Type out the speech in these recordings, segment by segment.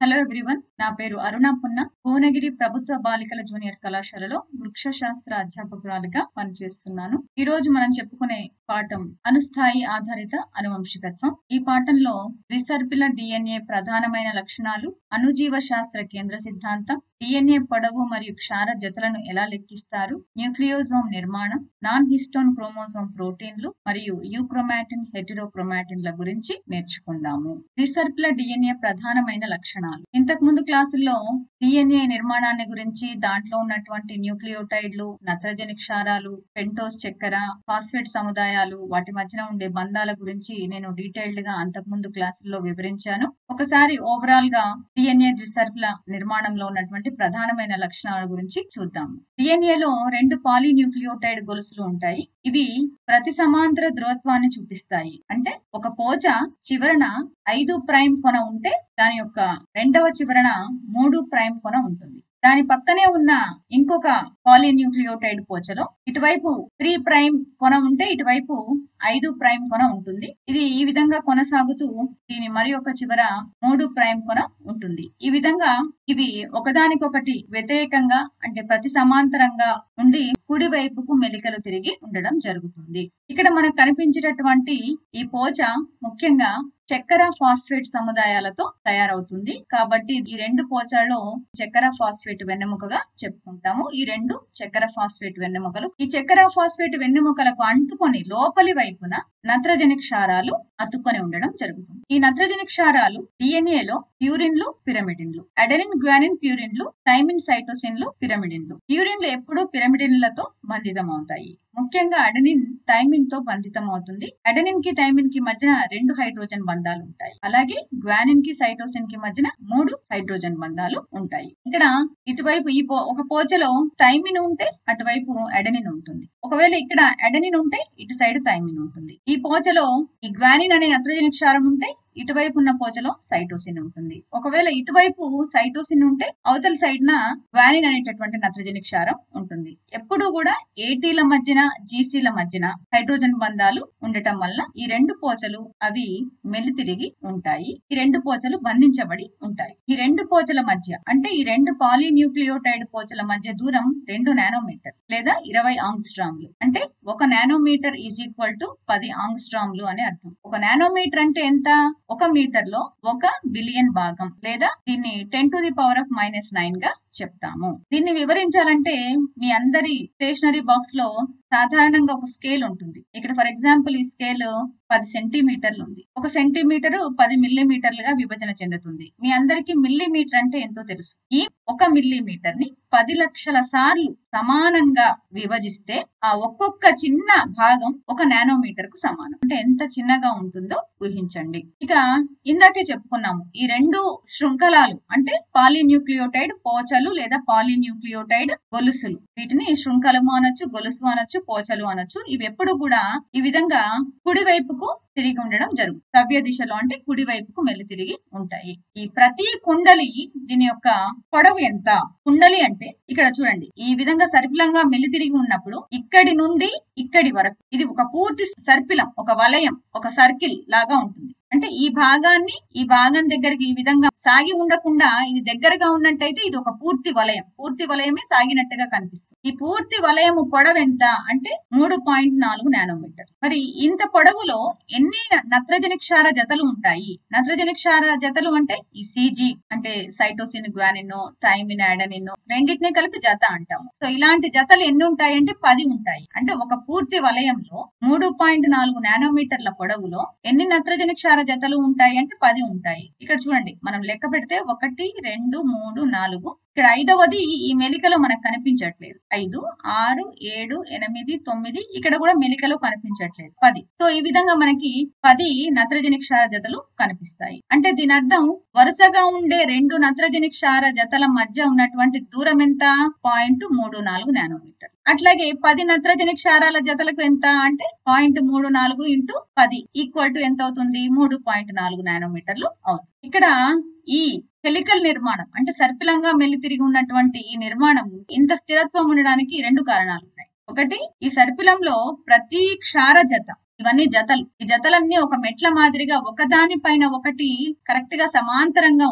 hello everyone నా పేరు అరుణ పున్న భువనగిరి ప్రభుత్వ బాలికల జూనియర్ కళాశాలలో వృక్ష శాస్త్ర అధ్యాపకురాలిగా పనిచేస్తున్నాను ఈ రోజు మనం చెప్పుకునే పాఠం అనుస్థాయి ఆధారిత అనువంశికత్వం ఈ పాఠంలో రిసర్పిల డిఎన్ఏ ప్రధానమైన లక్షణాలు అణుజీవ శాస్త్ర కేంద్ర సిద్ధాంతం డిఎన్ఏ పొడవు మరియు క్షార జతలను ఎలా లెక్కిస్తారు న్యూక్లియోజోమ్ నిర్మాణం నాన్ హిస్టోన్ క్రోమోజోమ్ ప్రోటీన్లు మరియు యూక్రోమాటిన్ హెటిరోక్రోమాటిన్ల గురించి నేర్చుకుందాము రిసర్పిల డిఎన్ఏ ప్రధానమైన లక్షణాలు ఇంతకు ముందు క్లాసుల్లో డిఎన్ఏ నిర్మాణాన్ని గురించి దాంట్లో ఉన్నటువంటి న్యూక్లియోటైడ్లు నత్రజని క్షారాలు పెంటోస్ చక్కెర ఫాస్ఫేట్ సముదాయాలు వాటి మధ్యన ఉండే బంధాల గురించి నేను డీటెయిల్డ్ గా అంతకు ముందు క్లాసుల్లో వివరించాను ఒకసారి ఓవరాల్ గా డిఎన్ఏ ద్విసర్పుల నిర్మాణంలో ఉన్నటువంటి ప్రధానమైన లక్షణాల గురించి చూద్దాం డిఎన్ఏ లో రెండు పాలీన్యూక్లియోటైడ్ గొలుసులు ఉంటాయి ఇవి ప్రతి సమాంతర ధ్రువత్వాన్ని చూపిస్తాయి అంటే ఒక పోచ చివరన ఐదు ప్రైమ్ కొన ఉంటే దాని యొక్క రెండవ చివరన మూడు ప్రైమ్ కొన ఉంటుంది దాని పక్కనే ఉన్న ఇంకొక పాలీన్యూక్లియోటైడ్ పోచలో ఇటువైపు త్రీ ప్రైమ్ కొన ఉంటే ఇటువైపు ఐదు ప్రైమ్ కొన ఉంటుంది ఇది ఈ విధంగా కొనసాగుతూ దీని మరి ఒక చివర మూడు ప్రైమ్ కొన ఉంటుంది ఈ విధంగా ఇవి ఒకదానికొకటి వ్యతిరేకంగా అంటే ప్రతి సమాంతరంగా ఉండి కుడి వైపుకు మెలికలు తిరిగి ఉండడం జరుగుతుంది ఇక్కడ మనకు కనిపించేటటువంటి ఈ పోచ ముఖ్యంగా చక్కెర ఫాస్ఫేట్ సముదాయాలతో తయారవుతుంది కాబట్టి ఈ రెండు పోచలలో చక్కెర ఫాస్ఫేట్ వెన్నెముకగా చెప్పుకుంటాము ఈ రెండు చక్కెర ఫాస్ఫేట్ వెన్నెముకలు ఈ చక్కెర ఫాస్ఫేట్ వెన్నెముకలకు అంటుకొని లోపలి వైపున నత్రజని క్షారాలు అతుక్కొని ఉండడం జరుగుతుంది ఈ నత్రజని క్షారాలు డిఎన్ఏ లో ప్యూరిన్లు పిరమిడిన్లు అడెనిన్ గ్వానిన్ ప్యూరిన్లు థైమిన్ సైటోసిన్లు పిరమిడిన్లు ప్యూరిన్లు ఎప్పుడూ పిరమిడిన్లతో బంధితం అవుతాయి ముఖ్యంగా అడెనిన్ థైమిన్ తో బంధితం అవుతుంది అడెనిన్ కి థైమిన్ కి మధ్యన రెండు హైడ్రోజన్ బంధాలు ఉంటాయి అలాగే గ్వానిన్ కి సైటోసిన్ కి మధ్యన మూడు హైడ్రోజన్ బంధాలు ఉంటాయి ఇక్కడ ఇటువైపు ఈ పో ఒక పోచలో థైమిన్ ఉంటే అటువైపు అడెనిన్ ఉంటుంది ఒకవేళ ఇక్కడ అడెనిన్ ఉంటే ఇటు సైడ్ థైమిన్ ఉంటుంది ఈ పోచలో ఈ గ్వానిన్ అనే నత్రజని క్షారం ఉంటే ఇటువైపు ఉన్న పోచలో సైటోసిన్ ఉంటుంది ఒకవేళ ఇటువైపు సైటోసిన్ ఉంటే అవతల సైడ్ న గ్వానిన్ అనేటటువంటి నత్రజని క్షారం ఉంటుంది ఎప్పుడు కూడా ఏటీల మధ్యన జీసీల మధ్యన హైడ్రోజన్ బంధాలు ఉండటం వల్ల ఈ రెండు పోచలు అవి మెలితిరిగి ఉంటాయి ఈ రెండు పోచలు బంధించబడి ఉంటాయి ఈ రెండు పోచల మధ్య అంటే ఈ రెండు పాలీన్యూక్లియోటైడ్ పోచల మధ్య దూరం రెండు నానోమీటర్ లేదా ఇరవై ఆంగ్స్ట్రామ్లు అంటే ఒక నానోమీటర్ ఈజ్ ఈక్వల్ టు పది ఆంగ్స్ట్రామ్లు అని అర్థం ఒక నానోమీటర్ అంటే ఎంత ఒక మీటర్ లో ఒక బిలియన్ భాగం లేదా దీన్ని ten to the power of minus nine గా చెప్తాము దీన్ని వివరించాలంటే మీ అందరి స్టేషనరీ బాక్స్ లో సాధారణంగా ఒక స్కేల్ ఉంటుంది ఇక్కడ ఫర్ ఎగ్జాంపుల్ ఈ స్కేల్ పది సెంటీమీటర్లు ఉంది ఒక సెంటీమీటర్ పది మిల్లీమీటర్లుగా విభజన చెందుతుంది మీ అందరికి మిల్లీమీటర్ అంటే ఎంతో తెలుసు ఈ ఒక మిల్లీమీటర్ ని పది లక్షల సార్లు సమానంగా విభజిస్తే ఆ ఒక్కొక్క చిన్న భాగం ఒక నానోమీటర్ కు సమానం అంటే ఎంత చిన్నగా ఉంటుందో ఊహించండి ఇక ఇందాకే చెప్పుకున్నాము ఈ రెండు శృంఖలాలు అంటే పాలీన్యూక్లియోటైడ్ పోచలు లేదా పాలీన్యూక్లియోటైడ్ గొలుసులు వీటిని శృంఖలము అనొచ్చు గొలుసు అనొచ్చు పోచలు అనొచ్చు ఇవి ఎప్పుడు కూడా ఈ విధంగా కుడి వైపుకు తిరిగి ఉండడం జరుగుతుంది సవ్య దిశలో అంటే కుడి వైపుకు మెల్లి తిరిగి ఉంటాయి ఈ ప్రతి కుండలి దీని యొక్క పొడవు ఎంత కుండలి అంటే ఇక్కడ చూడండి ఈ విధంగా సర్పిలంగా మెల్లి తిరిగి ఉన్నప్పుడు ఇక్కడి నుండి ఇక్కడి వరకు ఇది ఒక పూర్తి సర్పిలం ఒక వలయం ఒక సర్కిల్ లాగా ఉంటుంది అంటే ఈ భాగాన్ని ఈ భాగం దగ్గరికి ఈ విధంగా సాగి ఉండకుండా ఇది దగ్గరగా ఉన్నట్టయితే ఇది ఒక పూర్తి వలయం పూర్తి వలయమే సాగినట్టుగా కనిపిస్తుంది ఈ పూర్తి వలయము పొడవు ఎంత అంటే మూడు పాయింట్ నాలుగు నానోమీటర్ మరి ఇంత పొడవులో ఎన్ని నత్రజని క్షార జతలు ఉంటాయి నత్రజని క్షార జతలు అంటే ఈ సిజి అంటే సైటోసిన్ గ్వానిన్ థైమిన్ యాడనిన్ రెండింటిని కలిపి జత అంటాము సో ఇలాంటి జతలు ఎన్ని ఉంటాయి అంటే పది ఉంటాయి అంటే ఒక పూర్తి వలయంలో మూడు పాయింట్ నాలుగు నానోమీటర్ల పొడవులో ఎన్ని నత్రజని క్షార జతలు ఉంటాయి అంటే పది ఉంటాయి ఇక్కడ చూడండి మనం లెక్క పెడితే ఒకటి రెండు మూడు నాలుగు ఇక్కడ ఐదవది ఈ మెలికలో మనకు కనిపించట్లేదు ఐదు ఆరు ఏడు ఎనిమిది తొమ్మిది ఇక్కడ కూడా మెలికలో కనిపించట్లేదు పది సో ఈ విధంగా మనకి పది నత్రజని క్షార జతలు కనిపిస్తాయి అంటే దీని అర్థం వరుసగా ఉండే రెండు నత్రజని క్షార జతల మధ్య ఉన్నటువంటి దూరం ఎంత పాయింట్ మూడు నాలుగు నానోమీటర్ అట్లాగే పది నత్రజని క్షారాల జతలకు ఎంత అంటే పాయింట్ మూడు నాలుగు ఇంటూ పది ఈక్వల్ టు ఎంత అవుతుంది మూడు పాయింట్ నాలుగు నానోమీటర్లు అవుతుంది ఇక్కడ ఈ హెలికల్ నిర్మాణం అంటే సర్పిలంగా మెల్లి తిరిగి ఉన్నటువంటి ఈ నిర్మాణం ఇంత స్థిరత్వం ఉండడానికి రెండు కారణాలు ఉన్నాయి ఒకటి ఈ సర్పిలంలో ప్రతి క్షార జత ఇవన్నీ జతలు ఈ జతలన్నీ ఒక మెట్ల మాదిరిగా ఒకదాని పైన ఒకటి కరెక్ట్ గా సమాంతరంగా ఉంటాయి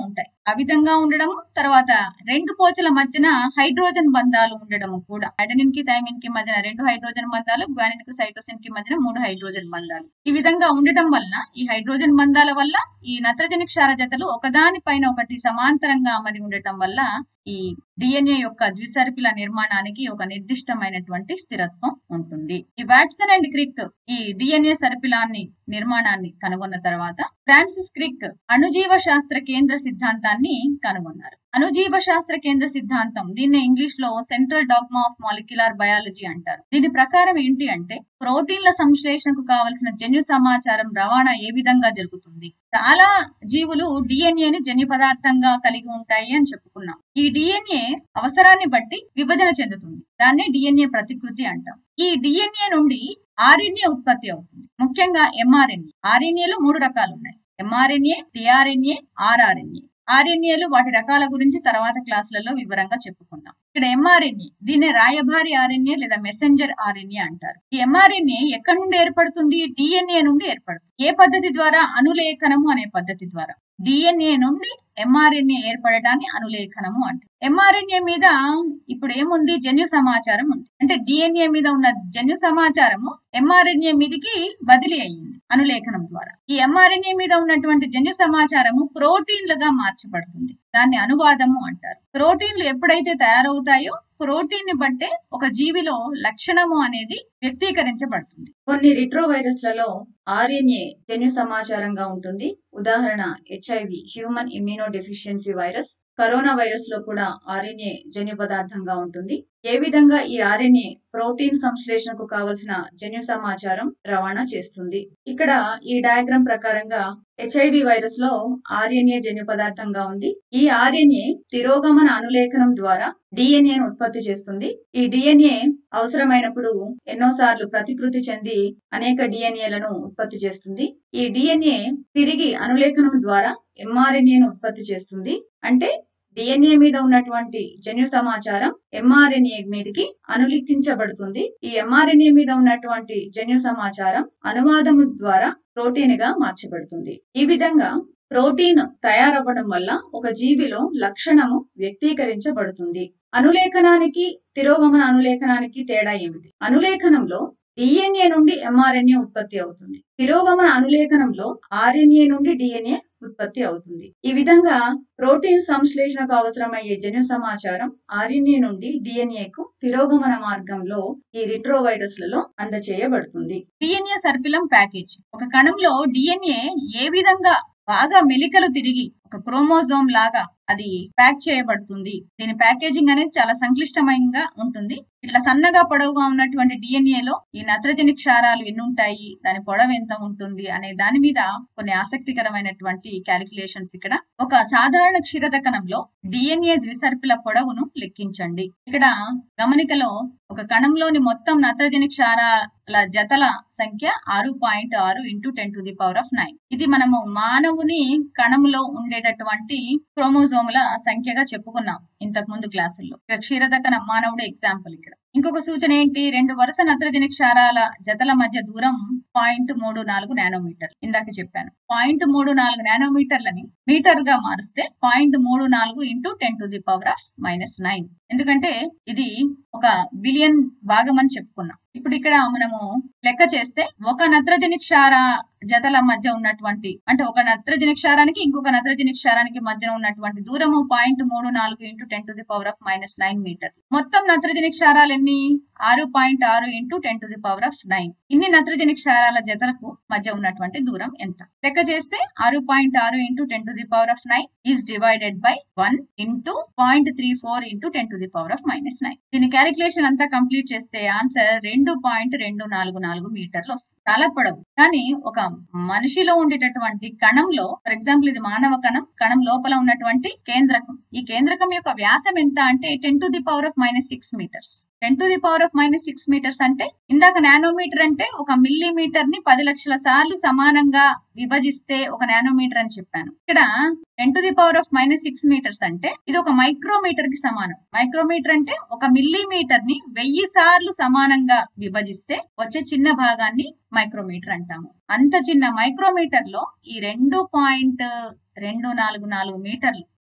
ఆ విధంగా ఉండడము తర్వాత రెండు పోచల మధ్యన హైడ్రోజన్ బంధాలు ఉండడము కూడా అడెనిన్ కి థైమిన్ కి మధ్యన రెండు హైడ్రోజన్ బంధాలు గ్వానిన్ కి సైటోసిన్ కి మధ్యన మూడు హైడ్రోజన్ బంధాలు ఈ విధంగా ఉండటం వలన ఈ హైడ్రోజన్ బంధాల వల్ల ఈ నత్రజని క్షార జతలు ఒకదాని పైన ఒకటి సమాంతరంగా అమరి ఉండటం వల్ల ఈ డిఎన్ఏ యొక్క ద్విసర్పిల నిర్మాణానికి ఒక నిర్దిష్టమైనటువంటి స్థిరత్వం ఉంటుంది ఈ వాట్సన్ అండ్ క్రిక్ ఈ డిఎన్ఏ సర్పిలాన్ని నిర్మాణాన్ని కనుగొన్న తర్వాత ఫ్రాన్సిస్ క్రిక్ అణుజీవ శాస్త్ర కేంద్ర సిద్ధాంతాన్ని కనుగొన్నారు అణుజీవ శాస్త్ర కేంద్ర సిద్ధాంతం దీన్ని ఇంగ్లీష్ లో central dogma of molecular biology అంటారు దీని ప్రకారం ఏంటి అంటే ప్రోటీన్ల సంశ్లేషణకు కావలసిన జన్యు సమాచారం రవాణా ఏ విధంగా జరుగుతుంది చాలా జీవులు డిఎన్ఏని జన్యు పదార్థంగా కలిగి ఉంటాయి అని చెప్పుకున్నాం ఈ డిఎన్ఏ అవసరాన్ని బట్టి విభజన చెందుతుంది దాన్నే డిఎన్ఏ ప్రతికృతి అంటాం ఈ డిఎన్ఏ నుండి ఆర్ఎన్ఏ ఉత్పత్తి అవుతుంది ముఖ్యంగా ఎంఆర్ఎన్ఏ ఆర్ఎన్ఏలో మూడు రకాలు ఉన్నాయి ఎంఆర్ఎన్ఏ టిఆర్ఎన్ఏ ఆర్ఆర్ఎన్ఏ ఆర్ఎన్ఏలు వాటి రకాల గురించి తర్వాత క్లాసులలో వివరంగా చెప్పుకుందాం ఇక్కడ ఎంఆర్ఎన్ఏ దీన్ని రాయభారి ఆర్ఎన్ఏ లేదా మెసెంజర్ ఆర్ఎన్ఏ అంటారు ఈ ఎంఆర్ఎన్ఏ ఎక్కడి నుండి ఏర్పడుతుంది డిఎన్ఏ నుండి ఏర్పడుతుంది ఏ పద్ధతి ద్వారా అనులేఖనము అనే పద్ధతి ద్వారా డిఎన్ఏ నుండి ఎంఆర్ఎన్ఏ ఏర్పడటాన్ని అనులేఖనము అంటారు ఎంఆర్ఎన్ఏ మీద ఇప్పుడు ఏముంది జన్యు సమాచారం ఉంది అంటే డిఎన్ఏ మీద ఉన్న జన్యు సమాచారము ఎంఆర్ఎన్ఏ మీదకి బదిలీ అయ్యింది అనులేఖనం ద్వారా ఈ ఎంఆర్ఎన్ఏ మీద ఉన్నటువంటి జన్యు సమాచారము ప్రోటీన్లుగా మార్చబడుతుంది దాన్ని అనువాదము అంటారు ప్రోటీన్లు ఎప్పుడైతే తయారవుతాయో ప్రోటీన్ ని బట్టే ఒక జీవిలో లక్షణము అనేది వ్యక్తీకరించబడుతుంది కొన్ని రిట్రో వైరస్లలో ఆర్ఎన్ఏ జన్యు సమాచారంగా ఉంటుంది ఉదాహరణ HIV human immunodeficiency virus corona virus లో కూడా ఆర్ఎన్ఏ జన్యు పదార్థంగా ఉంటుంది ఏ విధంగా ఈ ఆర్ఎన్ఏ ప్రోటీన్ సంశ్లేషణకు కావలసిన జన్యు సమాచారం రవాణా చేస్తుంది ఇక్కడ ఈ డయాగ్రామ్ ప్రకారంగా హెచ్ఐవి వైరస్ లో ఆర్ఎన్ఏ జన్యు పదార్థంగా ఉంది ఈ ఆర్ఎన్ఏ తిరోగమన అనులేఖనం ద్వారా డిఎన్ఏను ఉత్పత్తి చేస్తుంది ఈ డిఎన్ఏ అవసరమైనప్పుడు ఎన్నోసార్లు ప్రతికృతి చెంది అనేక డిఎన్ఏలను ఉత్పత్తి చేస్తుంది ఈ డిఎన్ఏ తిరిగి అనులేఖనం ద్వారా ఎంఆర్ఎన్ఏను ఉత్పత్తి చేస్తుంది అంటే డిఎన్ఏ మీద ఉన్నటువంటి జన్యు సమాచారం ఎంఆర్ఎన్ఏ మీదకి అనులిఖించబడుతుంది ఈ ఎంఆర్ఎన్ఏ మీద ఉన్నటువంటి జన్యు సమాచారం అనువాదము ద్వారా ప్రోటీన్ గా మార్చబడుతుంది ఈ విధంగా ప్రోటీన్ తయారవ్వడం వల్ల ఒక జీవిలో లక్షణము వ్యక్తీకరించబడుతుంది అనులేఖనానికి తిరోగమన అనులేఖనానికి తేడా ఏమిటి అనులేఖనంలో డిఎన్ఏ నుండి ఎంఆర్ఎన్ఏ ఉత్పత్తి అవుతుంది తిరోగమన అనులేఖనంలో ఆర్ఎన్ఏ నుండి డిఎన్ఏ ఉత్పత్తి అవుతుంది ఈ విధంగా ప్రోటీన్ సంశ్లేషణకు అవసరమయ్యే జన్యు సమాచారం ఆర్ఎన్ఏ నుండి డిఎన్ఏ కు తిరోగమన మార్గంలో ఈ రిట్రో వైరస్లలో అందచేయబడుతుంది డిఎన్ఏ సర్పిలం ప్యాకేజ్ ఒక కణంలో డిఎన్ఏ ఏ విధంగా బాగా మెలికలు తిరిగి ఒక క్రోమోజోమ్ లాగా అది ప్యాక్ చేయబడుతుంది దీని ప్యాకేజింగ్ అనేది చాలా సంక్లిష్టమైనగా ఉంటుంది ఇట్లా సన్నగా పొడవుగా ఉన్నటువంటి డిఎన్ఏ లో ఈ నత్రజని క్షారాలు ఎన్ని ఉంటాయి దాని పొడవు ఎంత ఉంటుంది అనే దాని మీద కొన్ని ఆసక్తికరమైనటువంటి క్యాలిక్యులేషన్స్ ఇక్కడ ఒక సాధారణ క్షీరద కణంలో డిఎన్ఏ ద్విసర్పిల పొడవును లెక్కించండి ఇక్కడ గమనికలో ఒక కణంలోని మొత్తం నత్రజని క్షారాల జతల సంఖ్య ఆరు పాయింట్ ఆరు into ten to the power of nine ఇది మనము మానవుని కణంలో ఉండేటటువంటి క్రోమోజోముల సంఖ్యగా చెప్పుకున్నాం ఇంతకు ముందు క్లాసుల్లో ఇక్కడ క్షీరదకన మానవుడు ఎగ్జాంపుల్ ఇక్కడ ఇంకొక సూచన ఏంటి రెండు వరుస నత్రజని క్షారాల జతల మధ్య దూరం పాయింట్ మూడు నాలుగు నానోమీటర్ ఇందాక చెప్పాను పాయింట్ మూడు నాలుగు నానోమీటర్లని మీటర్ గా మారుస్తే పాయింట్ మూడు నాలుగు into ten to the power of minus nine ఎందుకంటే ఇది ఒక బిలియన్ భాగం అని చెప్పుకున్నాం ఇప్పుడు ఇక్కడ మనము లెక్క చేస్తే ఒక నత్రజని క్షార జతల మధ్య ఉన్నటువంటి అంటే ఒక నత్రజని క్షారానికి ఇంకొక నత్రజని క్షారానికి మధ్య ఉన్నటువంటి దూరము పాయింట్ మూడు నాలుగు into ten to the power of minus nine metre మొత్తం నత్రజని క్షారాలు ఎన్ని ఆరు పాయింట్ ఆరు into ten to the power of nine ఇన్ని నత్రజని క్షారాల జతలకు మధ్య ఉన్నటువంటి దూరం ఎంత లెక్క చేస్తే ఆరు పాయింట్ ఆరు into ten to the power of nine is divided by one into point three four into ten to the power of minus nine దీని క్యాలిక్యులేషన్ అంతా కంప్లీట్ చేస్తే ఆన్సర్ రెండు పాయింట్ రెండు నాలుగు నాలుగు మీటర్లు వస్తుంది చాలా పొడవు కానీ ఒక మనిషిలో ఉండేటటువంటి కణంలో ఫర్ ఎగ్జాంపుల్ ఇది మానవ కణం కణం లోపల ఉన్నటువంటి కేంద్రకం ఈ కేంద్రకం యొక్క వ్యాసం ఎంత అంటే ten to the power of minus six metres ten to the power of minus six metres అంటే ఇందాక నానోమీటర్ అంటే ఒక మిల్లీమీటర్ ని పది లక్షల సార్లు సమానంగా విభజిస్తే ఒక నానోమీటర్ అని చెప్పాను ఇక్కడ ten to the power of minus six metres అంటే ఇది ఒక మైక్రోమీటర్ కి సమానం మైక్రోమీటర్ అంటే ఒక మిల్లీమీటర్ ని వెయ్యి సార్లు సమానంగా విభజిస్తే వచ్చే చిన్న భాగాన్ని మైక్రోమీటర్ అంటాము అంత చిన్న మైక్రోమీటర్ లో ఈ రెండు పాయింట్ రెండు నాలుగు నాలుగు మీటర్లు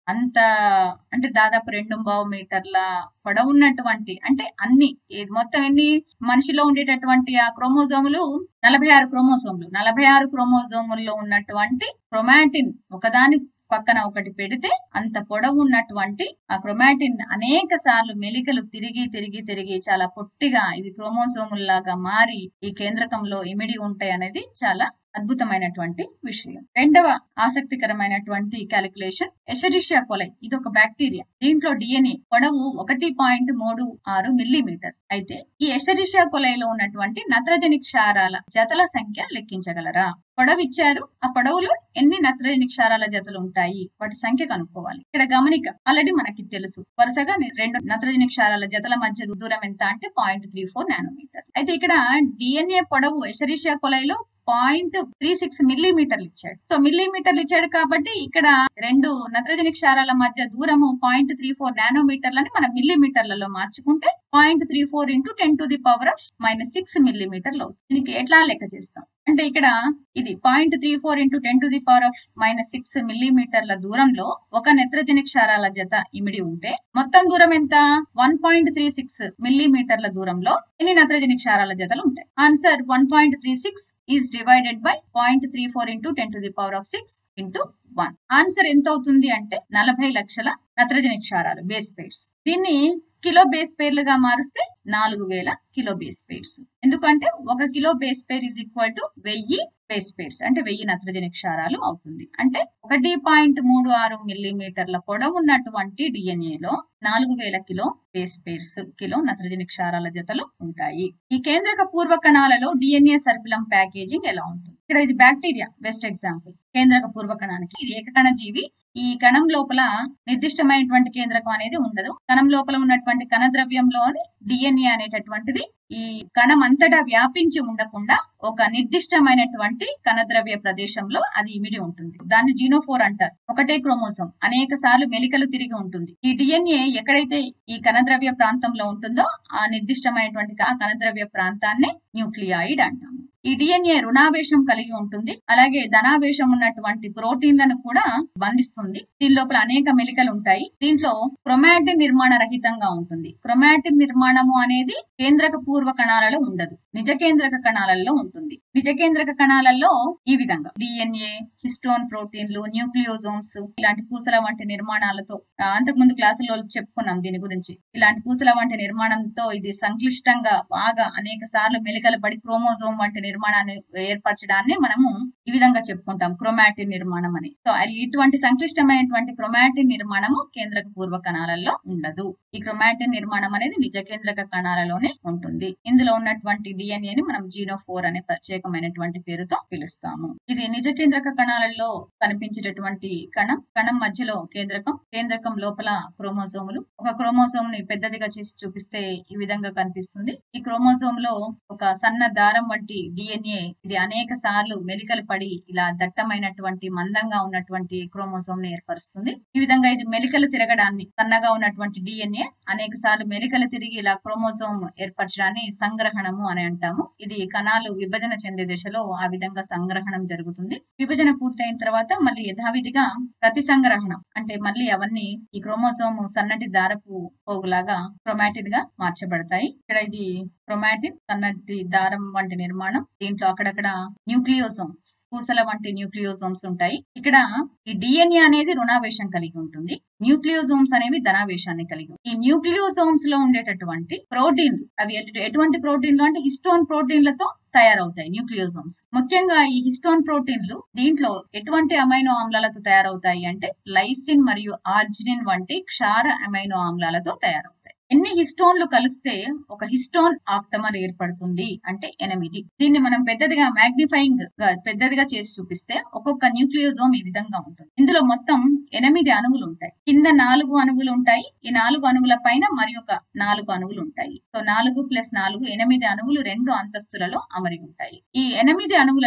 అంత అంటే దాదాపు రెండు బావు మీటర్ల పొడవున్నటువంటి అంటే అన్ని ఇది మొత్తం ఎన్ని మనిషిలో ఉండేటటువంటి ఆ క్రోమోజోములు నలభై ఆరు క్రోమోజోములు నలభై ఆరు క్రోమోజోముల్లో ఉన్నటువంటి క్రొమాటిన్ ఒకదాని పక్కన ఒకటి పెడితే అంత పొడవు ఉన్నటువంటి ఆ క్రొమాటిన్ అనేక సార్లు మెలికలు తిరిగి తిరిగి తిరిగి చాలా పొట్టిగా ఇవి క్రోమోజోముల్లాగా మారి ఈ కేంద్రకంలో ఇమిడి ఉంటాయి అనేది చాలా అద్భుతమైనటువంటి విషయం రెండవ ఆసక్తికరమైనటువంటి క్యాలిక్యులేషన్ ఎషరిషియా కొలై ఇది ఒక బ్యాక్టీరియా దీంట్లో డిఎన్ఏ పొడవు ఒకటి పాయింట్ మూడు ఆరు మిల్లీమీటర్ అయితే ఈ ఎషరిషియా కొలైలో ఉన్నటువంటి నత్రజని క్షారాల జతల సంఖ్య లెక్కించగలరా పొడవు ఇచ్చారు ఆ పొడవులో ఎన్ని నత్రజని క్షారాల జతలు ఉంటాయి వాటి సంఖ్య కనుక్కోవాలి ఇక్కడ గమనిక ఆల్రెడీ మనకి తెలుసు వరుసగా రెండు నత్రజని క్షారాల జతల మధ్య దూరం ఎంత అంటే పాయింట్ త్రీ ఫోర్ నానోమీటర్ అయితే ఇక్కడ డిఎన్ఏ పొడవు ఎషరిషియా కొలైలో పాయింట్ త్రీ సిక్స్ మిల్లీమీటర్లు ఇచ్చాడు సో మిల్లీమీటర్లు ఇచ్చాడు కాబట్టి ఇక్కడ రెండు నత్రజని క్షారాల మధ్య దూరము పాయింట్ త్రీ ఫోర్ నానోమీటర్లని మనం మిల్లీమీటర్లలో మార్చుకుంటే point three four into ten to the power of minus six మిల్లీమీటర్లు అవుతుంది దీనికి ఎట్లా లెక్క చేస్తాం అంటే ఇక్కడ ఇది point three four into ten to the power of minus six మిల్లీమీటర్ల దూరంలో ఒక నత్రజని క్షారాల జత ఇమిడి ఉంటే మొత్తం దూరం ఎంత వన్ పాయింట్ త్రీ సిక్స్ మిల్లీమీటర్ల దూరంలో ఎన్ని నత్రజని క్షారాల జతలు ఉంటాయి answer one point three six is divided by point three four into ten to the power of six into one answer ఎంత అవుతుంది అంటే నలభై లక్షల నత్రజని క్షారాలు బేస్ పేర్స్ దీన్ని కిలో బేస్ పేర్లుగా మారుస్తే నాలుగు వేల కిలో బేస్ పేర్స్ ఎందుకంటే ఒక kilo base pair is equal to వెయ్యి బేస్ పేర్స్ అంటే వెయ్యి నత్రజని క్షారాలు అవుతుంది అంటే ఒకటి పాయింట్ మూడు ఆరు మిల్లీమీటర్ల పొడవు ఉన్నటువంటి డిఎన్ఏలో నాలుగు వేల కిలో బేస్ పేర్స్ కిలో నత్రజని క్షారాల జతలు ఉంటాయి ఈ కేంద్రక పూర్వ కణాలలో డిఎన్ఏ సర్పిలం ప్యాకేజింగ్ ఎలా ఉంటుంది ఇక్కడ ఇది బ్యాక్టీరియా బెస్ట్ ఎగ్జాంపుల్ కేంద్రక పూర్వ కణానికి ఇది ఏకకణ జీవి ఈ కణం లోపల నిర్దిష్టమైనటువంటి కేంద్రకం అనేది ఉండదు కణం లోపల ఉన్నటువంటి కణ ద్రవ్యంలోని డిఎన్ఏ అనేటటువంటిది ఈ కణం అంతటా వ్యాపించి ఉండకుండా ఒక నిర్దిష్టమైనటువంటి కణద్రవ్య ప్రదేశంలో అది ఇమిడి ఉంటుంది దాన్ని జీనోఫోర్ అంటారు ఒకటే క్రోమోసోమ్ అనేక సార్లు మెలికలు తిరిగి ఉంటుంది ఈ డిఎన్ఏ ఎక్కడైతే ఈ కణద్రవ్య ప్రాంతంలో ఉంటుందో ఆ నిర్దిష్టమైనటువంటి ఆ కణద్రవ్య ప్రాంతాన్ని న్యూక్లియాయిడ్ అంటాము ఈ డిఎన్ఏ రుణావేశం కలిగి ఉంటుంది అలాగే ధనావేశం ఉన్నటువంటి ప్రోటీన్లను కూడా బంధిస్తుంది దీని లోపల అనేక మెలికలు ఉంటాయి దీంట్లో క్రొమాటిన్ నిర్మాణ రహితంగా ఉంటుంది క్రొమాటిన్ నిర్మాణము అనేది కేంద్రక పూర్వ కణాలలో ఉండదు నిజ కేంద్రక కణాలలో ఉంటుంది నిజ కేంద్రక కణాలలో ఈ విధంగా డిఎన్ఏ హిస్టోన్ ప్రోటీన్లు న్యూక్లియోజోమ్స్ ఇలాంటి పూసల వంటి నిర్మాణాలతో అంతకుముందు క్లాసులో చెప్పుకున్నాం దీని గురించి ఇలాంటి పూసల వంటి నిర్మాణంతో ఇది సంక్లిష్టంగా బాగా అనేక సార్లు మెలికలు పడి క్రోమోజోమ్ వంటి నిర్మాణాన్ని ఏర్పరచడాన్ని మనము ఈ విధంగా చెప్పుకుంటాం క్రొమాటిన్ నిర్మాణం అని సో ఇటువంటి సంక్లిష్టమైనటువంటి క్రొమాటిన్ నిర్మాణము కేంద్రక పూర్వ కణాలలో ఉండదు ఈ క్రొమాటిన్ నిర్మాణం అనేది నిజ కేంద్రక కణాలలోనే ఉంటుంది ఇందులో ఉన్నటువంటి డిఎన్ఏ ని మనం జీనోఫోర్ అనే ప్రత్యేకమైనటువంటి పేరుతో పిలుస్తాము ఇది నిజ కేంద్రక కణాలలో కనిపించేటటువంటి కణం కణం మధ్యలో కేంద్రకం కేంద్రకం లోపల క్రోమోజోములు ఒక క్రోమోజోమ్ ని పెద్దదిగా చేసి చూపిస్తే ఈ విధంగా కనిపిస్తుంది ఈ క్రోమోజోమ్ లో ఒక సన్న దారం వంటి డిఎన్ఏ ఇది అనేక సార్లు మెలికలు పడి ఇలా దట్టమైనటువంటి మందంగా ఉన్నటువంటి క్రోమోజోమ్ ని ఏర్పరుస్తుంది ఈ విధంగా ఇది మెలికలు తిరగడాన్ని సన్నగా ఉన్నటువంటి డిఎన్ఏ అనేక సార్లు మెలికలు తిరిగి ఇలా క్రోమోజోమ్ ఏర్పరచడాన్ని సంగ్రహణము అని అంటాము ఇది కణాలు విభజన చెందే దశలో ఆ విధంగా సంగ్రహణం జరుగుతుంది విభజన పూర్తయిన తర్వాత మళ్ళీ యథావిధిగా ప్రతి సంగ్రహణం అంటే మళ్ళీ అవన్నీ ఈ క్రోమోజోమ్ సన్నటి దారపు పోగులాగా క్రొమాటిన్ గా మార్చబడతాయి ఇక్కడ ఇది క్రొమాటిన్ సన్నటి దారం వంటి నిర్మాణం దీంట్లో అక్కడక్కడ న్యూక్లియోజోమ్స్ పూసల వంటి న్యూక్లియోజోమ్స్ ఉంటాయి ఇక్కడ ఈ డిఎన్ఏ అనేది రుణావేశం కలిగి ఉంటుంది న్యూక్లియోజోమ్స్ అనేవి ధనావేశాన్ని కలిగి ఈ న్యూక్లియోజోమ్స్ లో ఉండేటటువంటి ప్రోటీన్లు అవి ఎటువంటి ప్రోటీన్లు అంటే హిస్టోన్ ప్రోటీన్లతో తయారవుతాయి న్యూక్లియోజోమ్స్ ముఖ్యంగా ఈ హిస్టోన్ ప్రోటీన్లు దీంట్లో ఎటువంటి అమైనో ఆమ్లాలతో తయారవుతాయి అంటే లైసిన్ మరియు ఆర్జినిన్ వంటి క్షార అమైనో ఆమ్లాలతో తయారవుతాయి ఎన్ని హిస్టోన్లు కలిస్తే ఒక హిస్టోన్ ఆప్టమర్ ఏర్పడుతుంది అంటే ఎనిమిది దీన్ని మనం పెద్దదిగా మ్యాగ్నిఫైయింగ్ గా పెద్దదిగా చేసి చూపిస్తే ఒక్కొక్క న్యూక్లియోజోమ్ ఈ విధంగా ఉంటుంది ఇందులో మొత్తం ఎనిమిది అణువులు ఉంటాయి కింద నాలుగు అణువులు ఉంటాయి ఈ నాలుగు అణువుల పైన మరి ఒక నాలుగు అణువులు ఉంటాయి సో నాలుగు ప్లస్ నాలుగు ఎనిమిది అణువులు రెండు అంతస్తులలో అమరి ఉంటాయి ఈ ఎనిమిది అణువులలో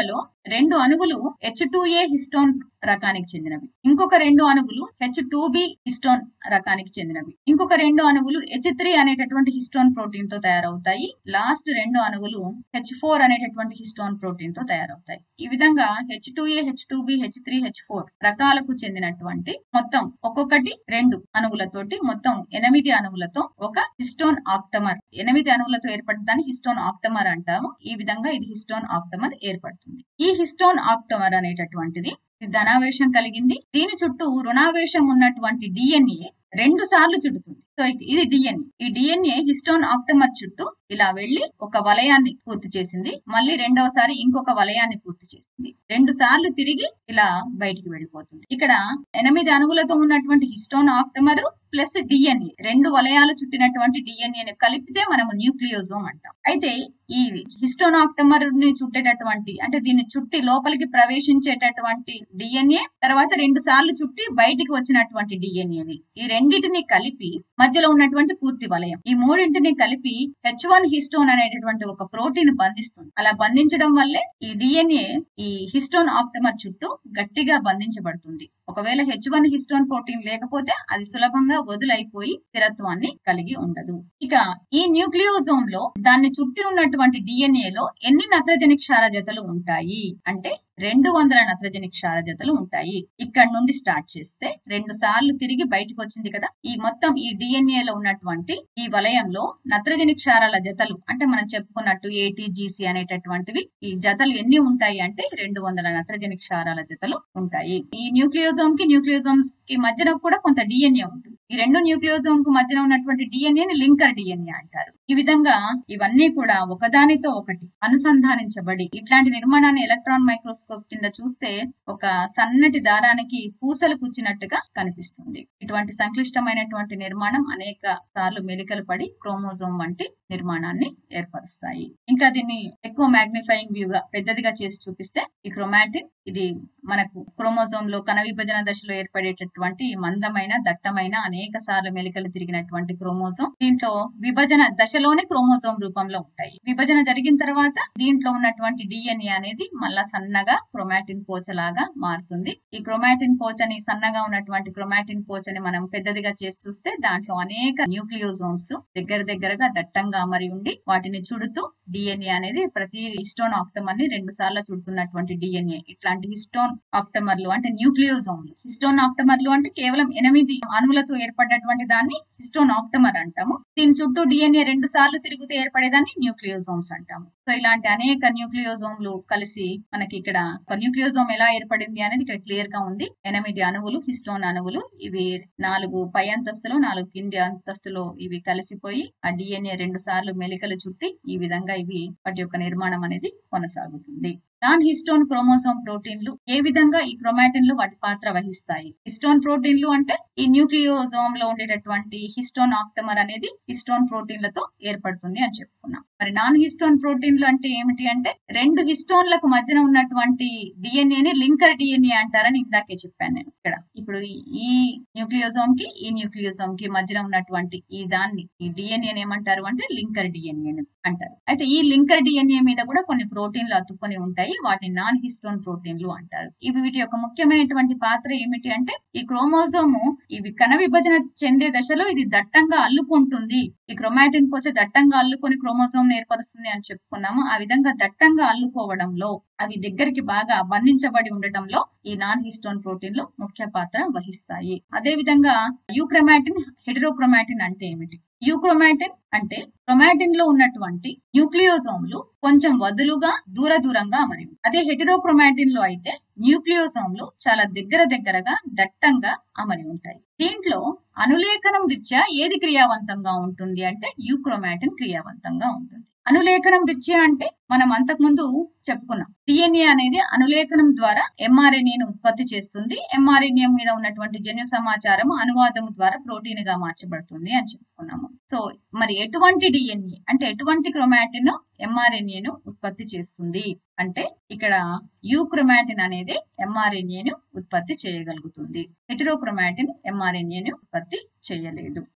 రెండు అణువులు హెచ్ టూ ఏ హిస్టోన్ రకానికి చెందినవి ఇంకొక రెండు అణువులు హెచ్ టూ బి హిస్టోన్ రకానికి చెందినవి ఇంకొక రెండు అణువులు హెచ్ త్రీ అనేటటువంటి హిస్టోన్ ప్రోటీన్ తో తయారవుతాయి లాస్ట్ రెండు అణువులు హెచ్ ఫోర్ అనేటటువంటి హిస్టోన్ ప్రోటీన్ తో తయారవుతాయి ఈ విధంగా H two A H two B H three H four రకాలకు చెందినటువంటి మొత్తం ఒక్కొక్కటి రెండు అణువులతోటి మొత్తం ఎనిమిది అణువులతో ఒక హిస్టోన్ ఆప్టమర్ ఎనిమిది అణువులతో ఏర్పడదాన్ని హిస్టోన్ ఆప్టమర్ అంటాము ఈ విధంగా ఇది హిస్టోన్ ఆప్టమర్ ఏర్పడుతుంది ఈ హిస్టోన్ ఆప్టమర్ అనేటటువంటిది ఇది ధనావేశం కలిగింది దీని చుట్టూ రుణావేశం ఉన్నటువంటి డిఎన్ఏ రెండు సార్లు చుడుతుంది సో ఇది డిఎన్ఏ ఈ డిఎన్ఏ హిస్టోన్ ఆప్టమర్ చుట్టూ ఇలా వెళ్లి ఒక వలయాన్ని పూర్తి చేసింది మళ్ళీ రెండవసారి ఇంకొక వలయాన్ని పూర్తి చేసింది రెండు సార్లు తిరిగి ఇలా బయటికి వెళ్ళిపోతుంది ఇక్కడ ఎనిమిది అణువులతో ఉన్నటువంటి హిస్టోన్ ఆప్టమర్ ప్లస్ డిఎన్ఏ రెండు వలయాలు చుట్టినటువంటి డిఎన్ఏని కలిపితే మనము న్యూక్లియోజోమ్ అంటాం అయితే ఈ హిస్టోన్ ఆప్టమర్ ని చుట్టేటటువంటి అంటే దీన్ని చుట్టి లోపలికి ప్రవేశించేటటువంటి డిఎన్ఏ తర్వాత రెండు సార్లు చుట్టి బయటికి వచ్చినటువంటి డిఎన్ఏని ఈ రెండింటిని కలిపి మధ్యలో ఉన్నటువంటి పూర్తి వలయం ఈ మూడింటిని కలిపి హెచ్ వన్ హిస్టోన్ అనేటటువంటి ఒక ప్రోటీన్ బంధిస్తుంది అలా బంధించడం వల్లే ఈ డిఎన్ఏ ఈ హిస్టోన్ ఆప్టమర్ చుట్టూ గట్టిగా బంధించబడుతుంది ఒకవేళ హెచ్ వన్ హిస్టోన్ ప్రోటీన్ లేకపోతే అది సులభంగా వదులైపోయి స్థిరత్వాన్ని కలిగి ఉండదు ఇక ఈ న్యూక్లియోజోమ్ లో దాన్ని చుట్టి ఉన్నటువంటి డిఎన్ఏ లో ఎన్ని నత్రజని క్షార జతలు ఉంటాయి అంటే రెండు వందల నత్రజని క్షార జతలు ఉంటాయి ఇక్కడ నుండి స్టార్ట్ చేస్తే రెండు సార్లు తిరిగి బయటకు వచ్చింది కదా ఈ మొత్తం ఈ డిఎన్ఏ లో ఉన్నటువంటి ఈ వలయంలో నత్రజని క్షారాల జతలు అంటే మనం చెప్పుకున్నట్టు ఏటీజీసీ అనేటటువంటివి ఈ జతలు ఎన్ని ఉంటాయి అంటే రెండు వందల నత్రజని క్షారాల జతలు ఉంటాయి ఈ న్యూక్లియోజోమ్ కి న్యూక్లియోజోమ్స్ కి మధ్యన కూడా కొంత డిఎన్ఏ ఉంటుంది ఈ రెండు న్యూక్లియోజోమ్ కు మధ్యన ఉన్నటువంటి డిఎన్ఏని లింకర్ డిఎన్ఏ అంటారు ఈ విధంగా ఇవన్నీ కూడా ఒకదానితో ఒకటి అనుసంధానించబడి ఇట్లాంటి నిర్మాణాన్ని ఎలక్ట్రాన్ మైక్రోస్కోప్ కింద చూస్తే ఒక సన్నటి దారానికి పూసలు కూర్చినట్టుగా కనిపిస్తుంది ఇటువంటి సంక్లిష్టమైనటువంటి నిర్మాణం అనేక సార్లు మెలికలు పడి క్రోమోజోమ్ వంటి నిర్మాణాన్ని ఏర్పరుస్తాయి ఇంకా దీన్ని ఎక్కువ మ్యాగ్నిఫైయింగ్ వ్యూ గా పెద్దదిగా చేసి చూపిస్తే ఈ క్రోమాటిన్ ఇది మనకు క్రోమోజోమ్ లో కణ విభజన దశలో ఏర్పడేటటువంటి మందమైన దట్టమైన అనేక సార్లు మెలికలు తిరిగినటువంటి క్రోమోజోమ్ దీంట్లో విభజన దశలోనే క్రోమోజోమ్ రూపంలో ఉంటాయి విభజన జరిగిన తర్వాత దీంట్లో ఉన్నటువంటి డిఎన్ఏ అనేది మళ్ళా సన్నగా క్రోమాటిన్ పోచలాగా మారుతుంది ఈ క్రోమాటిన్ పోచని సన్నగా ఉన్నటువంటి క్రోమాటిన్ పోచని మనం పెద్దదిగా చేసి చూస్తే దాంట్లో అనేక న్యూక్లియోజోమ్స్ దగ్గర దగ్గరగా దట్టంగా అమరి ఉండి వాటిని చుడుతూ డిఎన్ఏ అనేది ప్రతి హిస్టోన్ ఆప్టమర్ ని రెండు సార్లు చుడుతున్నటువంటి డిఎన్ఏ ఇట్లాంటి హిస్టోన్ ఆప్టమర్లు అంటే న్యూక్లియోజోమ్లు హిస్టోన్ ఆప్టమర్లు అంటే కేవలం ఎనిమిది అణువులతో ఏర్పడినటువంటి దాన్ని హిస్టోన్ ఆప్టమర్ అంటాము దీని చుట్టూ డిఎన్ఏ రెండు సార్లు తిరుగుతూ ఏర్పడేదాన్ని న్యూక్లియోజోమ్స్ అంటాము సో ఇలాంటి అనేక న్యూక్లియోజోమ్లు కలిసి మనకి ఇక్కడ ఒక న్యూక్లియోజోమ్ ఎలా ఏర్పడింది అనేది ఇక్కడ క్లియర్ గా ఉంది ఎనిమిది అణువులు హిస్టోన్ అణువులు ఇవి నాలుగు పై అంతస్తులో నాలుగు కింది అంతస్తులో ఇవి కలిసిపోయి ఆ డిఎన్ఏ రెండు సార్లు మెలికలు చుట్టి ఈ విధంగా ఇవి వాటి యొక్క నిర్మాణం అనేది కొనసాగుతుంది నాన్ హిస్టోన్ క్రోమోసోమ్ ప్రోటీన్లు ఏ విధంగా ఈ క్రోమాటిన్లు వాటి పాత్ర వహిస్తాయి హిస్టోన్ ప్రోటీన్లు అంటే ఈ న్యూక్లియోజోమ్ లో ఉండేటటువంటి హిస్టోన్ ఆప్టమర్ అనేది హిస్టోన్ ప్రోటీన్లతో ఏర్పడుతుంది అని చెప్పుకున్నాం మరి నాన్ హిస్టోన్ ప్రోటీన్లు అంటే ఏమిటి అంటే రెండు హిస్టోన్లకు మధ్యన ఉన్నటువంటి డిఎన్ఏని లింకర్ డిఎన్ఏ అంటారని ఇందాకే చెప్పాను నేను ఇక్కడ ఇప్పుడు ఈ న్యూక్లియోజోమ్ కి ఈ న్యూక్లియోజోమ్ కి మధ్యన ఉన్నటువంటి ఈ దాన్ని ఈ డిఎన్ఏ ఏమంటారు అంటే లింకర్ డిఎన్ఏ అంటారు అయితే ఈ లింకర్ డిఎన్ఏ మీద కూడా కొన్ని ప్రోటీన్లు అతుక్కొని ఉంటాయి వాటిని నాన్ హిస్టోన్ ప్రోటీన్లు అంటారు ఇవి వీటి యొక్క ముఖ్యమైనటువంటి పాత్ర ఏమిటి అంటే ఈ క్రోమోజోము ఇవి కణ విభజన చెందే దశలో ఇది దట్టంగా అల్లుకుంటుంది ఈ క్రోమాటిన్ పోచ దట్టంగా అల్లుకొని క్రోమోజోమ్ ఏర్పరుస్తుంది అని చెప్పుకున్నాము ఆ విధంగా దట్టంగా అల్లుకోవడంలో అవి దగ్గరికి బాగా బంధించబడి ఉండటంలో ఈ నాన్ హిస్టోన్ ప్రోటీన్లు ముఖ్య పాత్ర వహిస్తాయి అదే విధంగా యూక్రొమాటిన్ హెటరోక్రొమాటిన్ అంటే ఏమిటి యూక్రోమాటిన్ అంటే క్రొమాటిన్ లో ఉన్నటువంటి న్యూక్లియోజోమ్లు కొంచెం వదులుగా దూర దూరంగా అమరి అదే హెటరోక్రొమాటిన్ లో అయితే న్యూక్లియోజోమ్లు చాలా దగ్గర దగ్గరగా దట్టంగా అమరి ఉంటాయి దీంట్లో అనులేఖనం రీత్యా ఏది క్రియావంతంగా ఉంటుంది అంటే యూక్రోమాటిన్ క్రియావంతంగా ఉంటుంది అనులేఖనం రీత్యా అంటే మనం అంతకుముందు చెప్పుకున్నాం డిఎన్ఏ అనేది అనులేఖనం ద్వారా ఎంఆర్ఎన్ఏను ఉత్పత్తి చేస్తుంది ఎంఆర్ఎన్ఏ మీద ఉన్నటువంటి జన్యు సమాచారం అనువాదము ద్వారా ప్రోటీన్ గా మార్చబడుతుంది అని చెప్పుకున్నాము సో మరి ఎటువంటి డిఎన్ఏ అంటే ఎటువంటి క్రొమాటిన్ ఎంఆర్ఎన్ఏను ఉత్పత్తి చేస్తుంది అంటే ఇక్కడ యూక్రొమాటిన్ అనేది ఎంఆర్ఎన్ఏను ఉత్పత్తి చేయగలుగుతుంది హెటరోక్రొమాటిన్ ఎంఆర్ఎన్ఏను ఉత్పత్తి చేయలేదు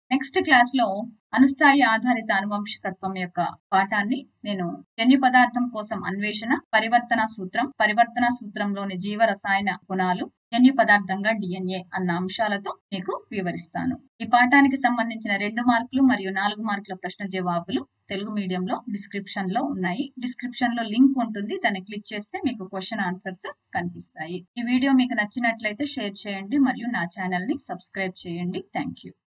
నెక్స్ట్ క్లాస్ లో అనుస్థాయి ఆధారిత అనువంశికత్వం యొక్క పాఠాన్ని నేను జన్యు పదార్థం కోసం అన్వేషణ పరివర్తన సూత్రం పరివర్తన సూత్రంలోని జీవ రసాయన గుణాలు జన్యు పదార్థంగా డిఎన్ఏ అన్న అంశాలతో మీకు వివరిస్తాను ఈ పాఠానికి సంబంధించిన రెండు మార్కులు మరియు నాలుగు మార్కుల ప్రశ్న జవాబులు తెలుగు మీడియంలో డిస్క్రిప్షన్ లో ఉన్నాయి డిస్క్రిప్షన్ లో లింక్ ఉంటుంది దాన్ని క్లిక్ చేస్తే మీకు క్వశ్చన్ ఆన్సర్స్ కనిపిస్తాయి ఈ వీడియో మీకు నచ్చినట్లయితే షేర్ చేయండి మరియు నా ఛానల్ ని సబ్స్క్రైబ్ చేయండి థ్యాంక్ యూ